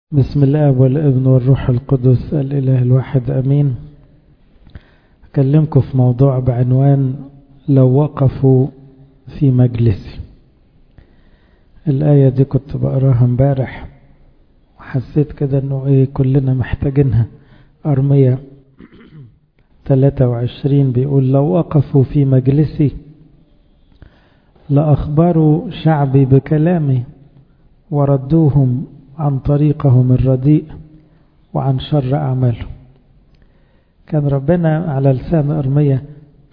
بسم الله والابن والروح القدس الإله الواحد أمين أكلمكم في موضوع بعنوان لو وقفوا في مجلسي الآية دي كنت بقراها امبارح وحسيت كده انه ايه كلنا محتاجينها أرمية 23 بيقول لو وقفوا في مجلسي لأخبروا شعبي بكلامي وردوهم عن طريقهم الرديء وعن شر أعمالهم كان ربنا على لسان أرمية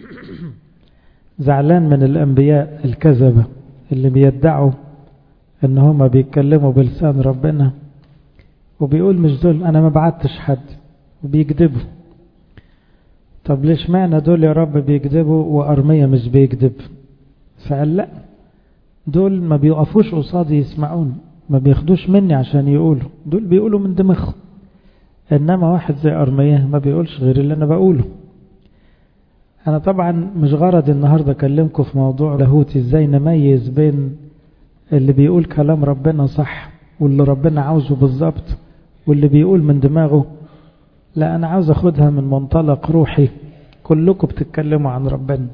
زعلان من الأنبياء الكذبة اللي بيدعوا ان هما بيتكلموا بلسان ربنا وبيقول مش دول انا ما بعتش حد وبيكذبوا طب ليش معنى دول يا رب بيكذبوا وأرمية مش بيكذب فقال لا دول ما بيقفوش قصادي يسمعون ما بياخدوش مني عشان يقولوا دول بيقولوا من دماغهم انما واحد زي أرمية ما بيقولش غير اللي انا بقوله انا طبعا مش غرض النهاردة اكلمكم في موضوع لاهوتي ازاي نميز بين اللي بيقول كلام ربنا صح واللي ربنا عاوزه بالظبط واللي بيقول من دماغه لا انا عاوز اخدها من منطلق روحي كلكم بتتكلموا عن ربنا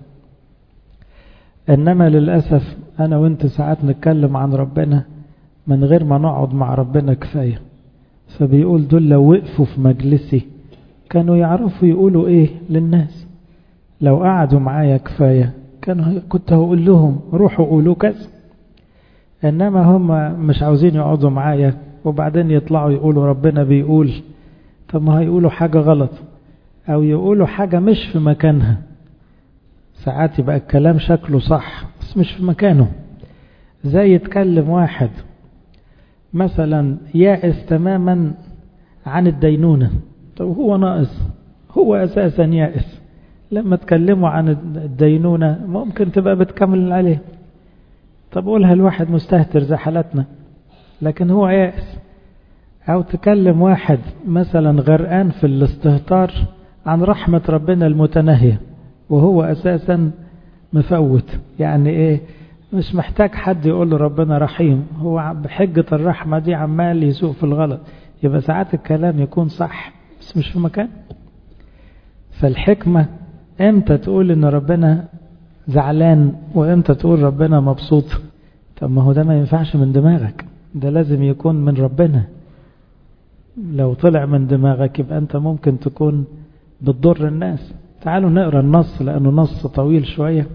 انما للأسف انا وانت ساعات نتكلم عن ربنا من غير ما نقعد مع ربنا كفاية فبيقول دول لو وقفوا في مجلسي كانوا يعرفوا يقولوا ايه للناس لو قعدوا معايا كفاية كانوا كنت هقول لهم روحوا قولوا كذا انما هم مش عاوزين يقعدوا معايا وبعدين يطلعوا يقولوا ربنا بيقول طب ما هيقولوا حاجة غلط او يقولوا حاجة مش في مكانها ساعات يبقى الكلام شكله صح بس مش في مكانه زي يتكلم واحد مثلا يائس تماما عن الدينونة طب هو ناقص هو أساسا يائس لما تكلموا عن الدينونة ممكن تبقى بتكمل عليه طب قولها الواحد مستهتر زي حالتنا لكن هو يائس أو تكلم واحد مثلا غرقان في الاستهتار عن رحمة ربنا المتناهية وهو أساسا مفوت يعني إيه مش محتاج حد يقول له ربنا رحيم هو بحجة الرحمة دي عمال يسوق في الغلط يبقى ساعات الكلام يكون صح بس مش في مكان فالحكمة امتى تقول ان ربنا زعلان وامتى تقول ربنا مبسوط طب ما هو ده ما ينفعش من دماغك ده لازم يكون من ربنا لو طلع من دماغك يبقى انت ممكن تكون بتضر الناس تعالوا نقرا النص لانه نص طويل شويه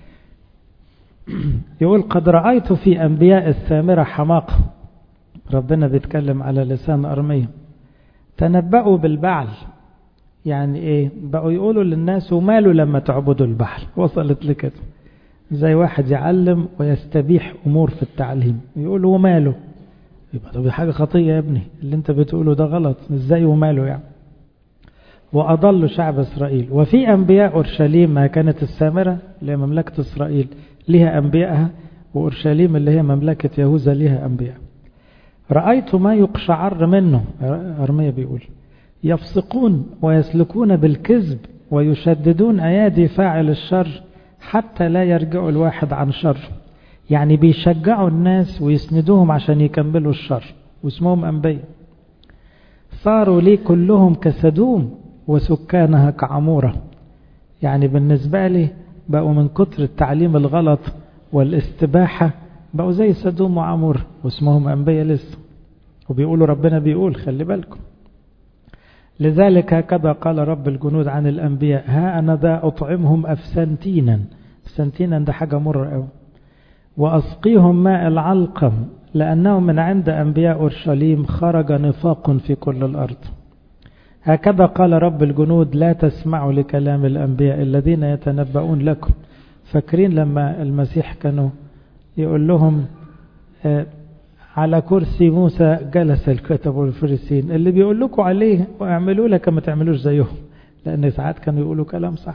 يقول قد رأيت في أنبياء السامرة حماقة ربنا بيتكلم على لسان أرمية تنبأوا بالبعل يعني ايه بقوا يقولوا للناس وماله لما تعبدوا البعل وصلت لكده زي واحد يعلم ويستبيح أمور في التعليم يقول وماله يبقى ده حاجة خطية يا ابني اللي انت بتقوله ده غلط ازاي وماله يعني وأضلوا شعب إسرائيل وفي أنبياء أورشليم ما كانت السامرة اللي هي مملكة إسرائيل لها أنبياءها وأورشليم اللي هي مملكة يهوذا لها أنبياء رأيت ما يقشعر منه أرمية بيقول يفسقون ويسلكون بالكذب ويشددون أيادي فاعل الشر حتى لا يرجعوا الواحد عن شر يعني بيشجعوا الناس ويسندوهم عشان يكملوا الشر واسمهم أنبياء صاروا لي كلهم كسدوم وسكانها كعمورة يعني بالنسبة لي بقوا من كتر التعليم الغلط والاستباحة بقوا زي سدوم وعمور واسمهم أنبياء لسه وبيقولوا ربنا بيقول خلي بالكم لذلك هكذا قال رب الجنود عن الأنبياء ها أنا ذا أطعمهم أفسنتينا أفسنتينا ده حاجة مرة قوي وأسقيهم ماء العلقم لأنه من عند أنبياء أورشليم خرج نفاق في كل الأرض هكذا قال رب الجنود لا تسمعوا لكلام الأنبياء الذين يتنبؤون لكم فاكرين لما المسيح كانوا يقول لهم على كرسي موسى جلس الكتب والفريسين اللي بيقول لكم عليه واعملوا لك ما تعملوش زيهم لأن ساعات كانوا يقولوا كلام صح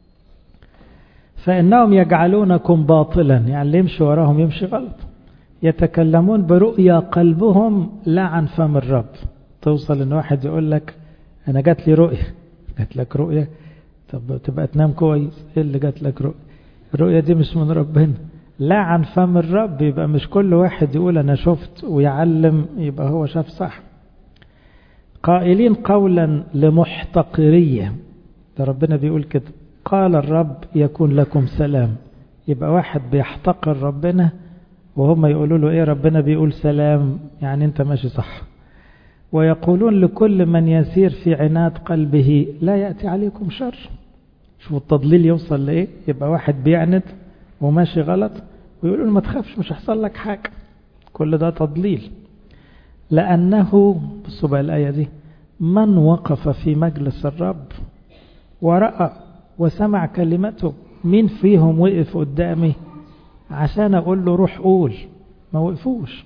فإنهم يجعلونكم باطلا يعني اللي يمشي وراهم يمشي غلط يتكلمون برؤيا قلبهم لا عن فم الرب توصل ان واحد يقول لك انا جات لي رؤية جات لك رؤية طب تبقى تنام كويس ايه اللي جات لك رؤية الرؤية دي مش من ربنا لا عن فم الرب يبقى مش كل واحد يقول انا شفت ويعلم يبقى هو شاف صح قائلين قولا لمحتقرية ده ربنا بيقول كده قال الرب يكون لكم سلام يبقى واحد بيحتقر ربنا وهم يقولوا له ايه ربنا بيقول سلام يعني انت ماشي صح ويقولون لكل من يسير في عناد قلبه لا يأتي عليكم شر شوفوا التضليل يوصل لايه يبقى واحد بيعند وماشي غلط ويقولوا له ما تخافش مش هيحصل لك حاجة كل ده تضليل لأنه بصوا بقى الآية دي من وقف في مجلس الرب ورأى وسمع كلمته مين فيهم وقف قدامي عشان أقول له روح قول ما وقفوش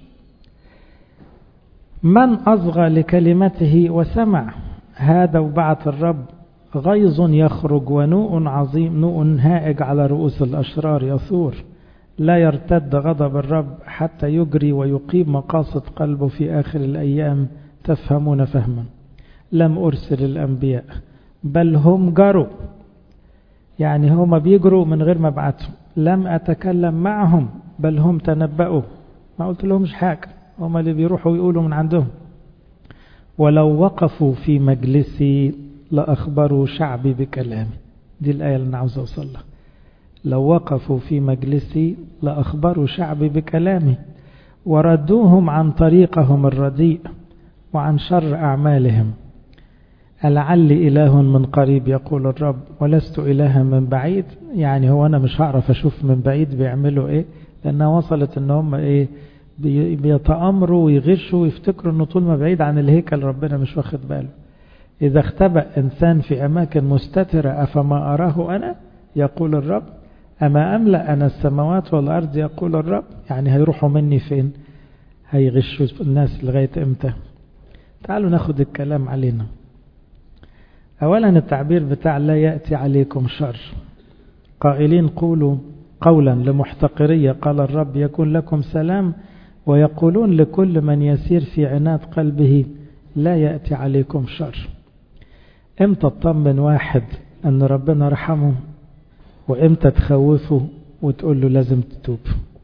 من أصغى لكلمته وسمع هذا وبعث الرب غيظ يخرج ونوء عظيم نوء هائج على رؤوس الأشرار يثور لا يرتد غضب الرب حتى يجري ويقيم مقاصد قلبه في آخر الأيام تفهمون فهما لم أرسل الأنبياء بل هم جروا يعني هم بيجروا من غير ما ابعتهم لم أتكلم معهم بل هم تنبأوا ما قلت لهمش حاجة هم اللي بيروحوا يقولوا من عندهم ولو وقفوا في مجلسي لأخبروا شعبي بكلامي دي الآية اللي أنا عاوز أوصل لها لو وقفوا في مجلسي لأخبروا شعبي بكلامي وردوهم عن طريقهم الرديء وعن شر أعمالهم ألعلي إله من قريب يقول الرب ولست إلها من بعيد يعني هو أنا مش هعرف أشوف من بعيد بيعملوا إيه لأنها وصلت إن هم إيه بيتأمروا ويغشوا ويفتكروا إنه طول ما بعيد عن الهيكل ربنا مش واخد باله إذا اختبأ إنسان في أماكن مستترة أفما أراه أنا يقول الرب أما أملأ أنا السماوات والأرض يقول الرب يعني هيروحوا مني فين هيغشوا الناس لغاية إمتى تعالوا ناخد الكلام علينا أولا التعبير بتاع لا يأتي عليكم شر قائلين قولوا قولا لمحتقرية قال الرب يكون لكم سلام ويقولون لكل من يسير في عناد قلبه لا يأتي عليكم شر امتى تطمن واحد ان ربنا رحمه وامتى تخوفه وتقول له لازم تتوب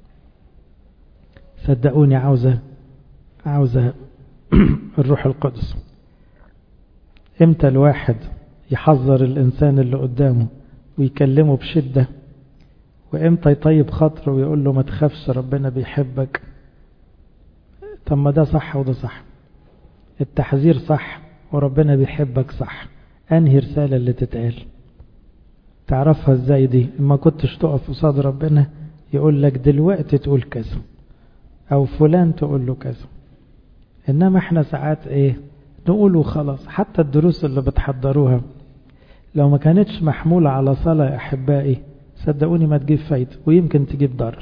صدقوني عاوزة عاوزة الروح القدس امتى الواحد يحذر الانسان اللي قدامه ويكلمه بشدة وامتى يطيب خاطره ويقول له ما تخافش ربنا بيحبك طب ما ده صح وده صح التحذير صح وربنا بيحبك صح انهي رسالة اللي تتقال تعرفها ازاي دي اما كنتش تقف قصاد ربنا يقول لك دلوقتي تقول كذا او فلان تقول له كذا انما احنا ساعات ايه نقول وخلاص حتى الدروس اللي بتحضروها لو ما كانتش محمولة على صلاة يا أحبائي صدقوني ما تجيب فايدة ويمكن تجيب ضرر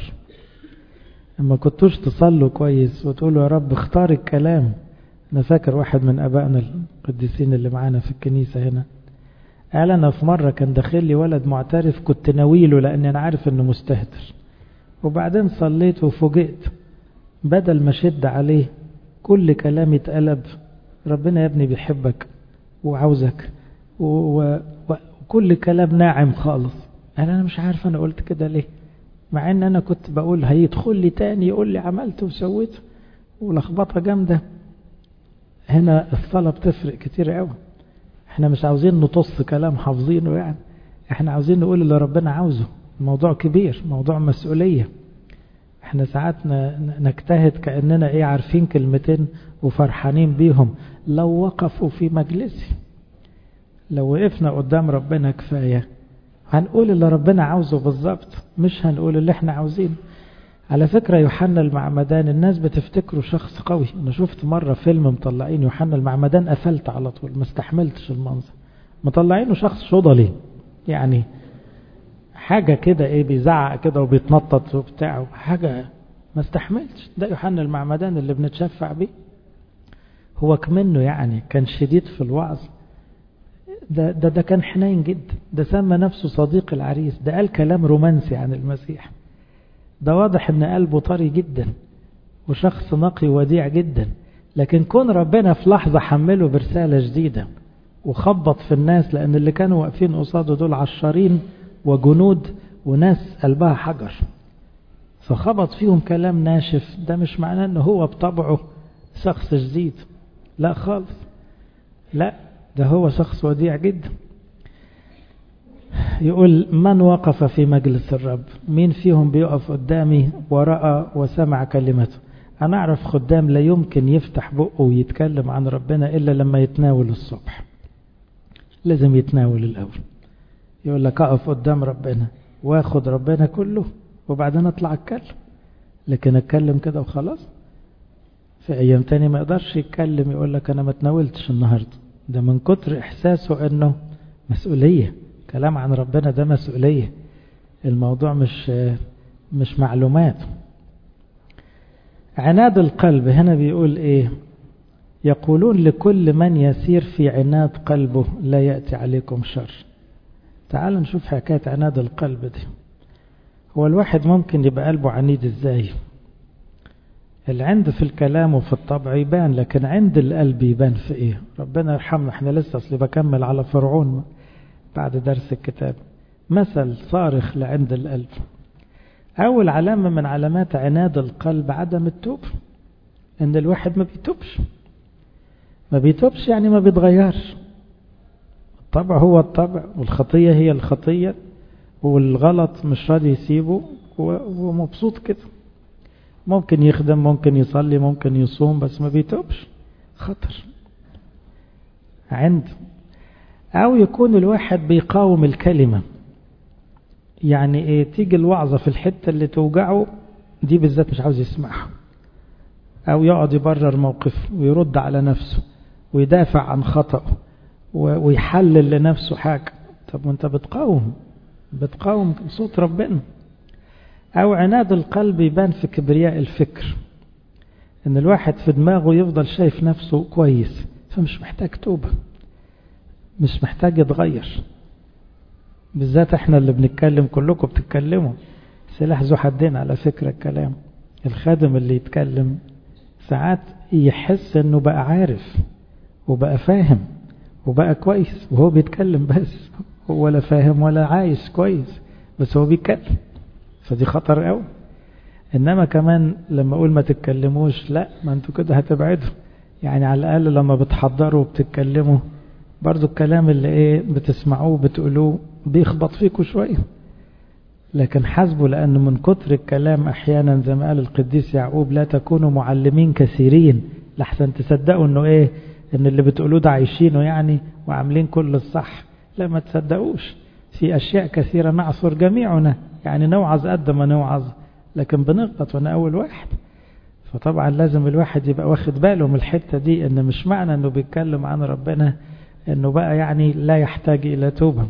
اما كنتوش تصلوا كويس وتقولوا يا رب اختار الكلام انا فاكر واحد من ابائنا القديسين اللي معانا في الكنيسة هنا قال انا في مرة كان داخل لي ولد معترف كنت ناويله لاني انا عارف انه مستهتر وبعدين صليت وفوجئت بدل ما شد عليه كل كلامي اتقلب ربنا يا ابني بيحبك وعاوزك وكل كلام ناعم خالص قال انا مش عارف انا قلت كده ليه مع ان انا كنت بقول هيدخل لي تاني يقول لي عملت وسويت ولخبطه جامده هنا الصلاه بتفرق كتير قوي احنا مش عاوزين نطص كلام حافظينه يعني احنا عاوزين نقول اللي ربنا عاوزه الموضوع كبير موضوع مسؤوليه احنا ساعات نجتهد كاننا ايه عارفين كلمتين وفرحانين بيهم لو وقفوا في مجلسي لو وقفنا قدام ربنا كفايه هنقول اللي ربنا عاوزه بالظبط مش هنقول اللي احنا عاوزينه على فكرة يوحنا المعمدان الناس بتفتكره شخص قوي انا شفت مرة فيلم مطلعين يوحنا المعمدان قفلت على طول ما استحملتش المنظر مطلعينه شخص شضلي يعني حاجة كده ايه بيزعق كده وبيتنطط وبتاع حاجة ما استحملتش ده يوحنا المعمدان اللي بنتشفع بيه هو كمنه يعني كان شديد في الوعظ ده, ده, ده كان حنين جدا ده سمى نفسه صديق العريس ده قال كلام رومانسي عن المسيح ده واضح ان قلبه طري جدا وشخص نقي وديع جدا لكن كون ربنا في لحظة حمله برسالة جديدة وخبط في الناس لأن اللي كانوا واقفين قصاده دول عشارين وجنود وناس قلبها حجر فخبط فيهم كلام ناشف ده مش معناه ان هو بطبعه شخص جديد لا خالص لا ده هو شخص وديع جدا يقول من وقف في مجلس الرب مين فيهم بيقف قدامي ورأى وسمع كلمته أنا أعرف خدام لا يمكن يفتح بقه ويتكلم عن ربنا إلا لما يتناول الصبح لازم يتناول الأول يقول لك أقف قدام ربنا واخد ربنا كله وبعدين أطلع أتكلم لكن أتكلم كده وخلاص في أيام تاني ما يقدرش يتكلم يقول لك أنا ما تناولتش النهاردة ده من كتر إحساسه أنه مسؤولية كلام عن ربنا ده مسؤولية الموضوع مش مش معلومات عناد القلب هنا بيقول ايه يقولون لكل من يسير في عناد قلبه لا يأتي عليكم شر تعالوا نشوف حكاية عناد القلب دي هو الواحد ممكن يبقى قلبه عنيد ازاي العند في الكلام وفي الطبع يبان لكن عند القلب يبان في ايه ربنا يرحمنا احنا لسه اصلي بكمل على فرعون بعد درس الكتاب مثل صارخ لعند القلب أول علامة من علامات عناد القلب عدم التوب إن الواحد ما بيتوبش ما بيتوبش يعني ما بيتغيرش الطبع هو الطبع والخطية هي الخطية والغلط مش راضي يسيبه ومبسوط كده ممكن يخدم ممكن يصلي ممكن يصوم بس ما بيتوبش خطر عند أو يكون الواحد بيقاوم الكلمة يعني إيه تيجي الوعظة في الحتة اللي توجعه دي بالذات مش عاوز يسمعها أو يقعد يبرر موقفه ويرد على نفسه ويدافع عن خطأه ويحلل لنفسه حاجة طب وانت بتقاوم بتقاوم صوت ربنا أو عناد القلب يبان في كبرياء الفكر إن الواحد في دماغه يفضل شايف نفسه كويس فمش محتاج توبة مش محتاج يتغير بالذات احنا اللي بنتكلم كلكم بتتكلموا سلاح ذو حدين على فكرة الكلام الخادم اللي يتكلم ساعات يحس انه بقى عارف وبقى فاهم وبقى كويس وهو بيتكلم بس هو لا فاهم ولا عايش كويس بس هو بيتكلم فدي خطر قوي انما كمان لما اقول ما تتكلموش لا ما انتوا كده هتبعدوا يعني على الاقل لما بتحضروا وبتتكلموا برضو الكلام اللي ايه بتسمعوه بتقولوه بيخبط فيكم شوية لكن حسبوا لأن من كتر الكلام أحيانا زي ما قال القديس يعقوب لا تكونوا معلمين كثيرين لحسن تصدقوا انه ايه ان اللي بتقولوه ده عايشينه يعني وعاملين كل الصح لا ما تصدقوش في أشياء كثيرة نعصر جميعنا يعني نوعظ قد ما نوعظ لكن بنغلط وانا أول واحد فطبعا لازم الواحد يبقى واخد باله من الحتة دي ان مش معنى انه بيتكلم عن ربنا انه بقى يعني لا يحتاج الى توبة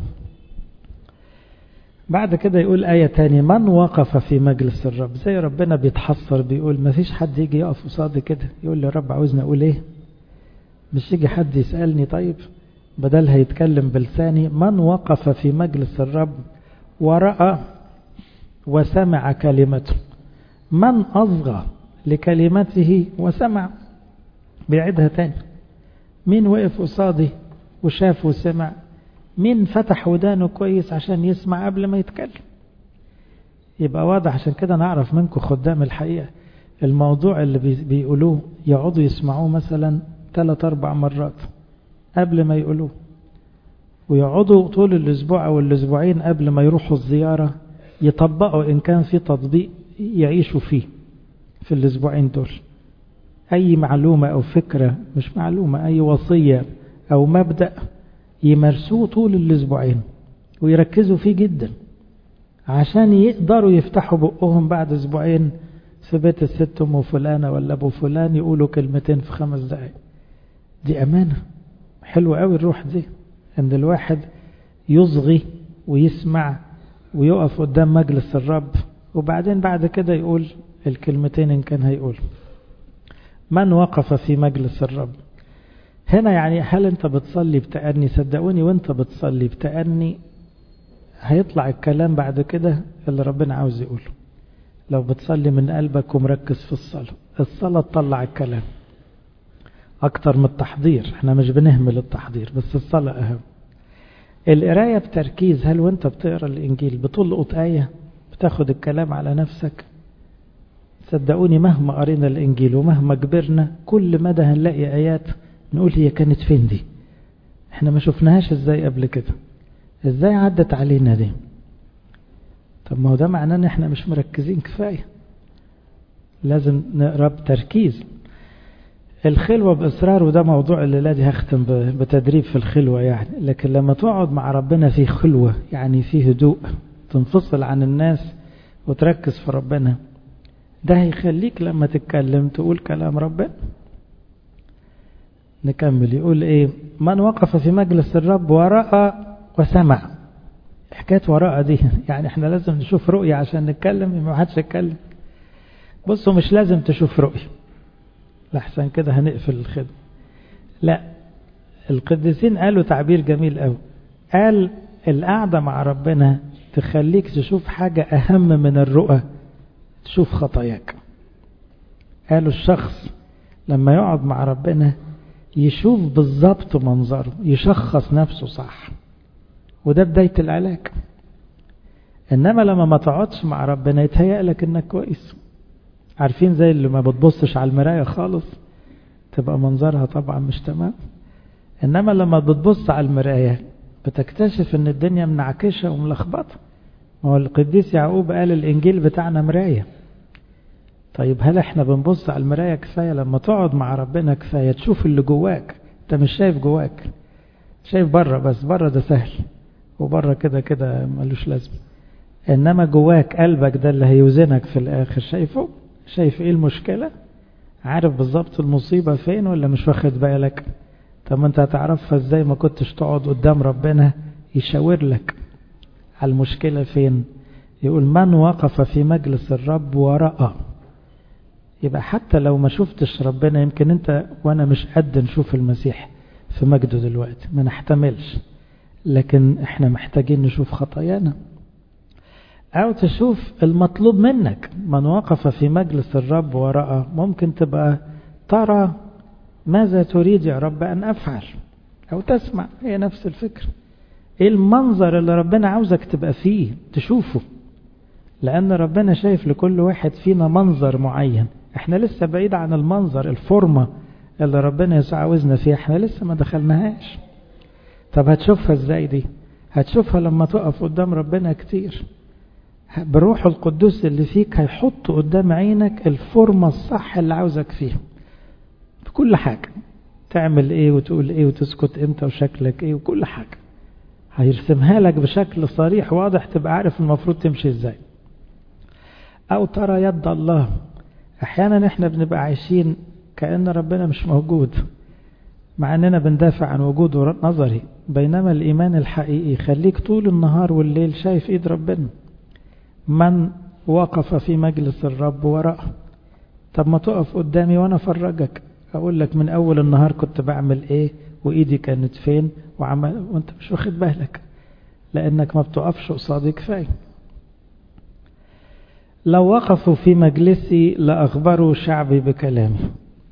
بعد كده يقول آية تاني من وقف في مجلس الرب زي ربنا بيتحصر بيقول ما فيش حد يجي يقف قصادي كده يقول لي رب عاوزني أقول إيه مش يجي حد يسألني طيب بدل هيتكلم بلساني من وقف في مجلس الرب ورأى وسمع كلمته من أصغى لكلمته وسمع بيعيدها تاني مين وقف قصادي وشاف وسمع مين فتح ودانه كويس عشان يسمع قبل ما يتكلم يبقى واضح عشان كده نعرف منكم خدام الحقيقة الموضوع اللي بيقولوه يقعدوا يسمعوه مثلا ثلاث أربع مرات قبل ما يقولوه ويقعدوا طول الأسبوع أو الأسبوعين قبل ما يروحوا الزيارة يطبقوا إن كان في تطبيق يعيشوا فيه في الأسبوعين دول أي معلومة أو فكرة مش معلومة أي وصية أو مبدأ يمارسوه طول الأسبوعين ويركزوا فيه جدا عشان يقدروا يفتحوا بقهم بعد أسبوعين في بيت الست أم فلانة ولا أبو فلان يقولوا كلمتين في خمس دقايق دي أمانة حلوة قوي الروح دي أن الواحد يصغي ويسمع ويقف قدام مجلس الرب وبعدين بعد كده يقول الكلمتين إن كان هيقول من وقف في مجلس الرب هنا يعني هل انت بتصلي بتأني صدقوني وانت بتصلي بتأني هيطلع الكلام بعد كده اللي ربنا عاوز يقوله لو بتصلي من قلبك ومركز في الصلاة الصلاة تطلع الكلام أكتر من التحضير احنا مش بنهمل التحضير بس الصلاة أهم القراية بتركيز هل وانت بتقرا الإنجيل بتلقط آية بتاخد الكلام على نفسك صدقوني مهما قرينا الإنجيل ومهما كبرنا كل مدى هنلاقي آيات نقول هي كانت فين دي احنا ما شفناهاش ازاي قبل كده ازاي عدت علينا دي طب ما هو ده معناه ان احنا مش مركزين كفاية لازم نقرا بتركيز الخلوة بإصرار وده موضوع الليلة دي هختم بتدريب في الخلوة يعني لكن لما تقعد مع ربنا في خلوة يعني في هدوء تنفصل عن الناس وتركز في ربنا ده هيخليك لما تتكلم تقول كلام ربنا نكمل يقول ايه من وقف في مجلس الرب ورأى وسمع حكاية وراء دي يعني احنا لازم نشوف رؤية عشان نتكلم ما حدش يتكلم بصوا مش لازم تشوف رؤية لحسن كده هنقفل الخدمة لا القديسين قالوا تعبير جميل قوي قال القعدة مع ربنا تخليك تشوف حاجة أهم من الرؤى تشوف خطاياك قالوا الشخص لما يقعد مع ربنا يشوف بالظبط منظره يشخص نفسه صح وده بداية العلاج إنما لما ما تقعدش مع ربنا يتهيأ لك إنك كويس عارفين زي اللي ما بتبصش على المراية خالص تبقى منظرها طبعا مش تمام إنما لما بتبص على المراية بتكتشف إن الدنيا منعكشة وملخبطة ما هو القديس يعقوب قال الإنجيل بتاعنا مراية طيب هل احنا بنبص على المراية كفاية لما تقعد مع ربنا كفاية تشوف اللي جواك انت مش شايف جواك شايف بره بس بره ده سهل وبره كده كده ملوش لازمة انما جواك قلبك ده اللي هيوزنك في الاخر شايفه شايف ايه المشكلة عارف بالظبط المصيبة فين ولا مش واخد بالك طب انت هتعرفها ازاي ما كنتش تقعد قدام ربنا يشاور لك على المشكلة فين يقول من وقف في مجلس الرب ورأى يبقى حتى لو ما شفتش ربنا يمكن انت وانا مش قد نشوف المسيح في مجده دلوقتي ما نحتملش لكن احنا محتاجين نشوف خطايانا او تشوف المطلوب منك من وقف في مجلس الرب ورأى ممكن تبقى ترى ماذا تريد يا رب ان افعل او تسمع هي نفس الفكرة ايه المنظر اللي ربنا عاوزك تبقى فيه تشوفه لان ربنا شايف لكل واحد فينا منظر معين احنا لسه بعيد عن المنظر الفورمة اللي ربنا يسوع عاوزنا فيها احنا لسه ما دخلناهاش طب هتشوفها ازاي دي هتشوفها لما تقف قدام ربنا كتير بروح القدوس اللي فيك هيحط قدام عينك الفورمة الصح اللي عاوزك فيها في كل حاجة تعمل ايه وتقول ايه وتسكت امتى وشكلك ايه وكل حاجة هيرسمها لك بشكل صريح واضح تبقى عارف المفروض تمشي ازاي او ترى يد الله احيانا احنا بنبقى عايشين كأن ربنا مش موجود مع اننا بندافع عن وجوده نظري بينما الايمان الحقيقي يخليك طول النهار والليل شايف ايد ربنا من وقف في مجلس الرب وراء طب ما تقف قدامي وانا افرجك اقول لك من اول النهار كنت بعمل ايه وايدي كانت فين وعمل وانت مش واخد بالك لانك ما بتقفش قصادي كفايه لو وقفوا في مجلسي لأخبروا شعبي بكلامي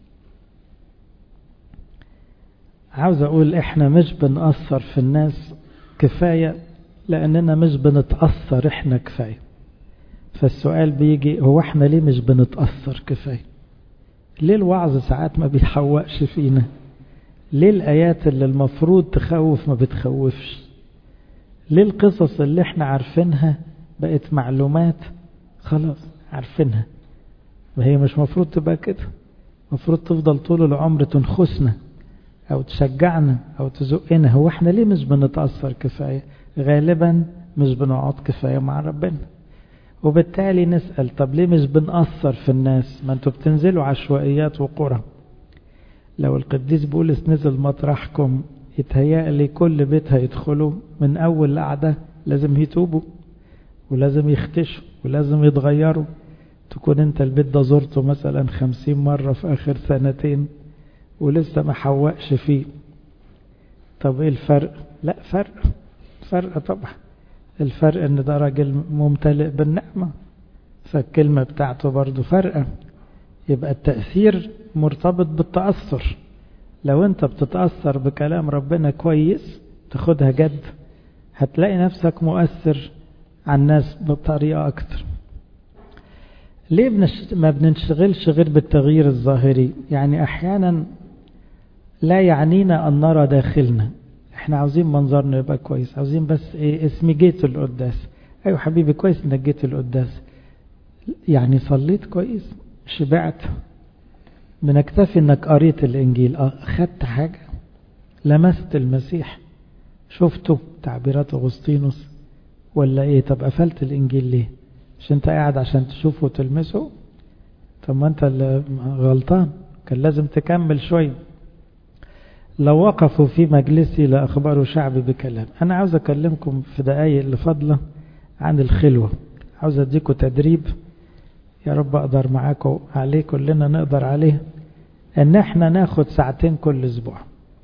عاوز أقول إحنا مش بنأثر في الناس كفاية لأننا مش بنتأثر إحنا كفاية فالسؤال بيجي هو إحنا ليه مش بنتأثر كفاية ليه الوعظ ساعات ما بيحوقش فينا ليه الآيات اللي المفروض تخوف ما بتخوفش ليه القصص اللي إحنا عارفينها بقت معلومات خلاص عارفينها ما هي مش مفروض تبقى كده مفروض تفضل طول العمر تنخسنا او تشجعنا او تزقنا هو احنا ليه مش بنتأثر كفاية غالبا مش بنقعد كفاية مع ربنا وبالتالي نسأل طب ليه مش بنأثر في الناس ما انتوا بتنزلوا عشوائيات وقرى لو القديس بولس نزل مطرحكم يتهيأ لي كل بيت هيدخلوا من أول قعدة لازم يتوبوا ولازم يختشوا ولازم يتغيروا تكون انت البيت ده زرته مثلا خمسين مرة في آخر سنتين ولسه ما حوقش فيه طب ايه الفرق لا فرق فرق طبعا الفرق ان ده راجل ممتلئ بالنعمة فالكلمة بتاعته برضو فرقة يبقى التأثير مرتبط بالتأثر لو انت بتتأثر بكلام ربنا كويس تاخدها جد هتلاقي نفسك مؤثر على الناس بطريقة أكتر ليه بنش... ما بننشغلش غير بالتغيير الظاهري يعني أحيانا لا يعنينا أن نرى داخلنا احنا عاوزين منظرنا يبقى كويس عاوزين بس ايه اسمي جيت القداس ايوه حبيبي كويس انك جيت القداس يعني صليت كويس شبعت بنكتفي انك قريت الانجيل اه خدت حاجة لمست المسيح شفته تعبيرات اغسطينوس ولا ايه طب قفلت الانجيل ليه مش انت قاعد عشان تشوفه وتلمسه طب ما انت اللي غلطان كان لازم تكمل شوية لو وقفوا في مجلسي لأخبروا شعبي بكلام أنا عاوز أكلمكم في دقايق اللي فاضلة عن الخلوة عاوز أديكم تدريب يا رب أقدر معاكم عليه كلنا نقدر عليه ان احنا ناخد ساعتين كل اسبوع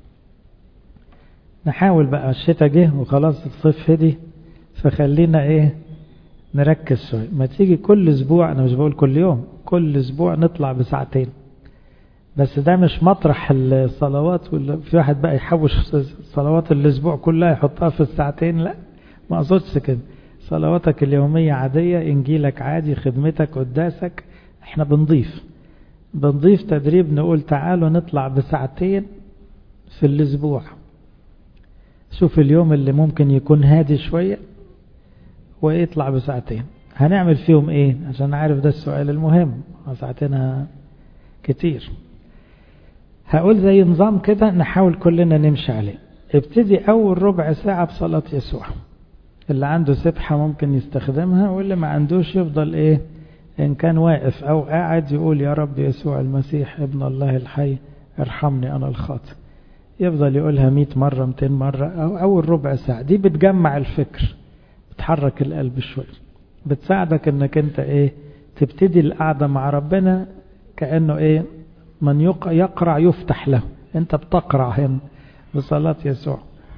نحاول بقى الشتاء جه وخلاص الصيف هدي فخلينا ايه نركز شوية ما تيجي كل اسبوع انا مش بقول كل يوم كل اسبوع نطلع بساعتين بس ده مش مطرح الصلوات ولا في واحد بقى يحوش صلوات الاسبوع كلها يحطها في الساعتين لا ما اقصدش كده صلواتك اليومية عادية انجيلك عادي خدمتك قداسك احنا بنضيف بنضيف تدريب نقول تعالوا نطلع بساعتين في الاسبوع شوف اليوم اللي ممكن يكون هادي شوية ويطلع بساعتين هنعمل فيهم ايه عشان عارف ده السؤال المهم ساعتين كتير هقول زي نظام كده نحاول كلنا نمشي عليه ابتدي اول ربع ساعة بصلاة يسوع اللي عنده سبحة ممكن يستخدمها واللي ما عندوش يفضل ايه إن كان واقف أو قاعد يقول يا رب يسوع المسيح ابن الله الحي ارحمني أنا الخاطئ يفضل يقولها مئة مرة مئتين مرة أو أول ربع ساعة دي بتجمع الفكر بتحرك القلب شوية بتساعدك انك انت ايه تبتدي القعدة مع ربنا كأنه ايه من يقرع يفتح له انت بتقرع هنا بصلاة يسوع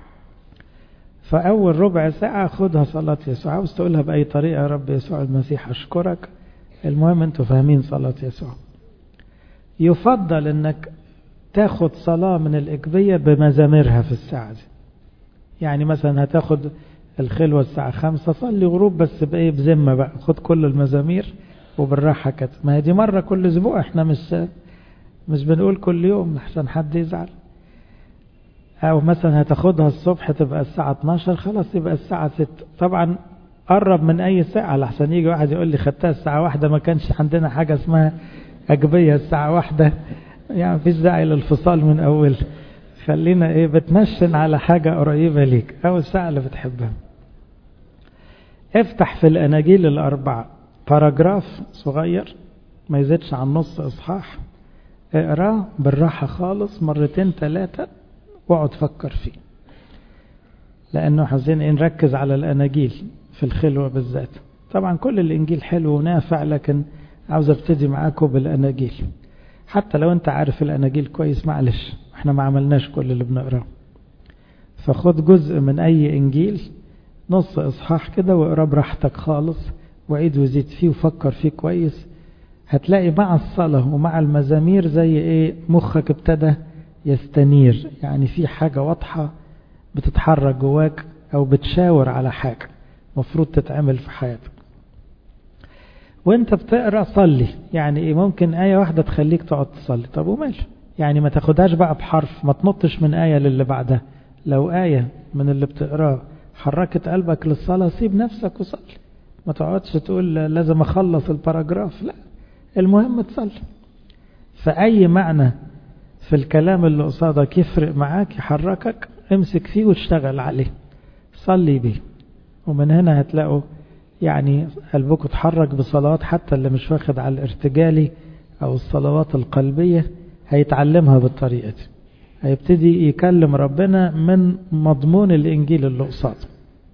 فأول ربع ساعة خدها صلاة يسوع عاوز تقولها بأي طريقة يا رب يسوع المسيح أشكرك المهم انتوا فاهمين صلاة يسوع يفضل انك تاخد صلاة من الإقبية بمزاميرها في الساعة دي يعني مثلا هتاخد الخلوة الساعة خمسة صلي غروب بس بإيه بذمة بقى خد كل المزامير وبالراحة كده ما هي دي مرة كل أسبوع احنا مش مش بنقول كل يوم عشان حد يزعل أو مثلا هتاخدها الصبح تبقى الساعة 12 خلاص يبقى الساعة 6 طبعا قرب من أي ساعة لحسن يجي واحد يقول لي خدتها الساعة واحدة ما كانش عندنا حاجة اسمها أجبية الساعة واحدة يعني مفيش داعي للفصال من أول خلينا إيه بتنشن على حاجة قريبة ليك أو الساعة اللي بتحبها افتح في الأناجيل الأربعة باراجراف صغير ما يزيدش عن نص إصحاح اقراه بالراحة خالص مرتين ثلاثة واقعد فكر فيه لأنه عايزين نركز على الأناجيل في الخلوة بالذات طبعا كل الإنجيل حلو ونافع لكن عاوز ابتدي معاكم بالأناجيل حتى لو انت عارف الأناجيل كويس معلش احنا ما عملناش كل اللي بنقراه فخد جزء من أي إنجيل نص إصحاح كده واقراه براحتك خالص وعيد وزيد فيه وفكر فيه كويس هتلاقي مع الصلاة ومع المزامير زي ايه مخك ابتدى يستنير يعني في حاجة واضحة بتتحرك جواك او بتشاور على حاجة مفروض تتعمل في حياتك وانت بتقرأ صلي يعني ايه ممكن آية واحدة تخليك تقعد تصلي طب ومال يعني ما تاخدهاش بقى بحرف ما تنطش من آية للي بعدها لو آية من اللي بتقراه حركت قلبك للصلاة سيب نفسك وصلي ما تقعدش تقول لازم اخلص الباراجراف لا المهم تصلي فأي معنى في الكلام اللي قصادك يفرق معاك يحركك امسك فيه واشتغل عليه صلي بيه ومن هنا هتلاقوا يعني قلبكم اتحرك بصلوات حتى اللي مش واخد على الارتجالي او الصلوات القلبية هيتعلمها بالطريقة دي هيبتدي يكلم ربنا من مضمون الانجيل اللي قصاده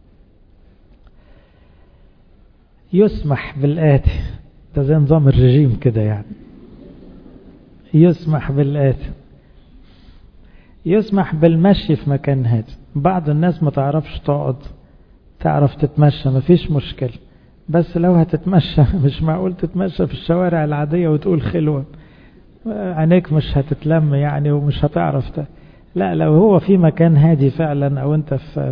يسمح بالآتي ده زي نظام الرجيم كده يعني يسمح بالآتي يسمح بالمشي في مكان هادي بعض الناس ما تعرفش تقعد تعرف تتمشى مفيش مشكلة بس لو هتتمشى مش معقول تتمشى في الشوارع العادية وتقول خلوة عينيك مش هتتلم يعني ومش هتعرف ت... لا لو هو في مكان هادي فعلا او انت في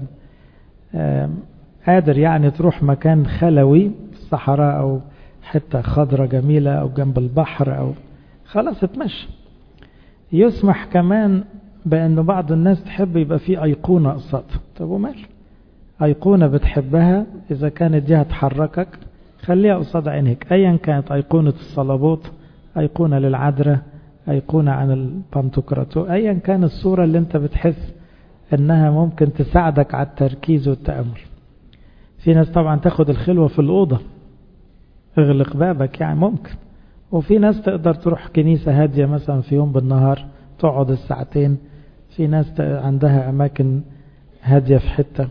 قادر يعني تروح مكان خلوي في الصحراء او حتة خضرة جميلة او جنب البحر او خلاص اتمشى يسمح كمان بأن بعض الناس تحب يبقى في أيقونة قصادها طب ومال أيقونة بتحبها إذا كانت دي هتحركك خليها قصاد عينيك أيا كانت أيقونة الصلبوت أيقونة للعذراء أيقونة عن البنتوكراتو أيا كان الصورة اللي أنت بتحس أنها ممكن تساعدك على التركيز والتأمل في ناس طبعا تاخد الخلوة في الأوضة اغلق بابك يعني ممكن وفي ناس تقدر تروح كنيسة هادية مثلا في يوم بالنهار تقعد الساعتين في ناس عندها أماكن هادية في حتة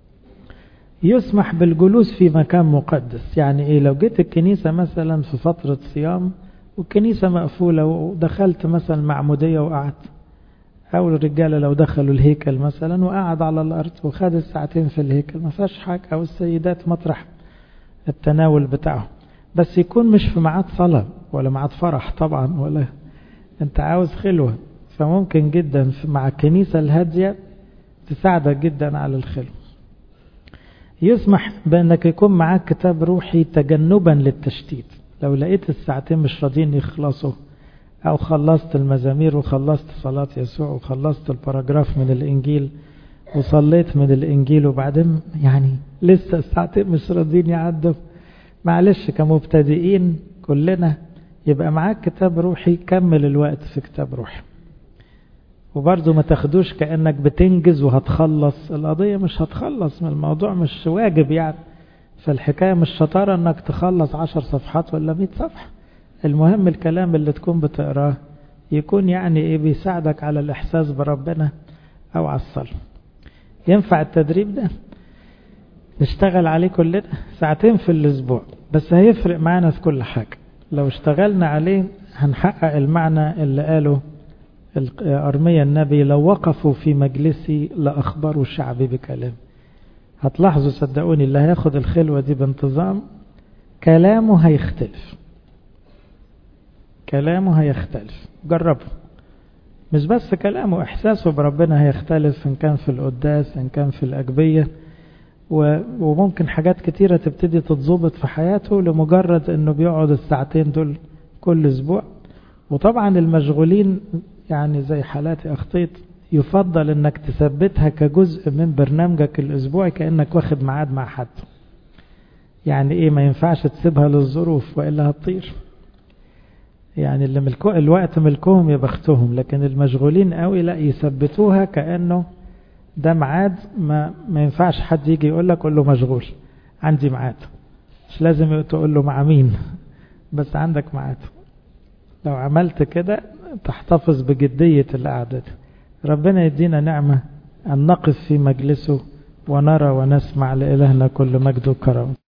يسمح بالجلوس في مكان مقدس يعني إيه لو جيت الكنيسة مثلا في فترة صيام والكنيسة مقفولة ودخلت مثلا معمودية وقعدت أو الرجالة لو دخلوا الهيكل مثلا وقعد على الأرض وخد الساعتين في الهيكل ما فيهاش حاجة أو السيدات مطرح التناول بتاعهم بس يكون مش في ميعاد صلاة ولا ميعاد فرح طبعا ولا أنت عاوز خلوة فممكن جدا مع الكنيسة الهادية تساعدك جدا على الخلوة يسمح بأنك يكون معاك كتاب روحي تجنبا للتشتيت لو لقيت الساعتين مش راضيين يخلصوا أو خلصت المزامير وخلصت صلاة يسوع وخلصت الباراجراف من الإنجيل وصليت من الإنجيل وبعدين يعني لسه الساعتين مش راضيين يعدوا معلش كمبتدئين كلنا يبقى معاك كتاب روحي كمل الوقت في كتاب روحي وبرضه ما تاخدوش كأنك بتنجز وهتخلص القضية مش هتخلص من الموضوع مش واجب يعني فالحكاية مش شطارة انك تخلص عشر صفحات ولا مئة صفحة المهم الكلام اللي تكون بتقراه يكون يعني ايه بيساعدك على الاحساس بربنا او على الصلاة ينفع التدريب ده نشتغل عليه كلنا ساعتين في الاسبوع بس هيفرق معانا في كل حاجة لو اشتغلنا عليه هنحقق المعنى اللي قاله أرميا النبي لو وقفوا في مجلسي لأخبروا شعبي بكلام هتلاحظوا صدقوني اللي هياخد الخلوة دي بانتظام كلامه هيختلف كلامه هيختلف جربوا مش بس كلامه احساسه بربنا هيختلف ان كان في القداس ان كان في الاجبيه وممكن حاجات كتيرة تبتدي تتظبط في حياته لمجرد انه بيقعد الساعتين دول كل اسبوع وطبعا المشغولين يعني زي حالاتي اخطيت يفضل انك تثبتها كجزء من برنامجك الاسبوعي كانك واخد ميعاد مع حد يعني ايه ما ينفعش تسيبها للظروف والا هتطير يعني اللي ملكو الوقت ملكهم يا بختهم لكن المشغولين قوي لا يثبتوها كانه ده ميعاد ما ما ينفعش حد يجي يقول لك قول له مشغول عندي ميعاد مش لازم تقول له مع مين بس عندك ميعاد لو عملت كده تحتفظ بجدية القعدة ربنا يدينا نعمة أن نقف في مجلسه ونرى ونسمع لإلهنا كل مجد وكرم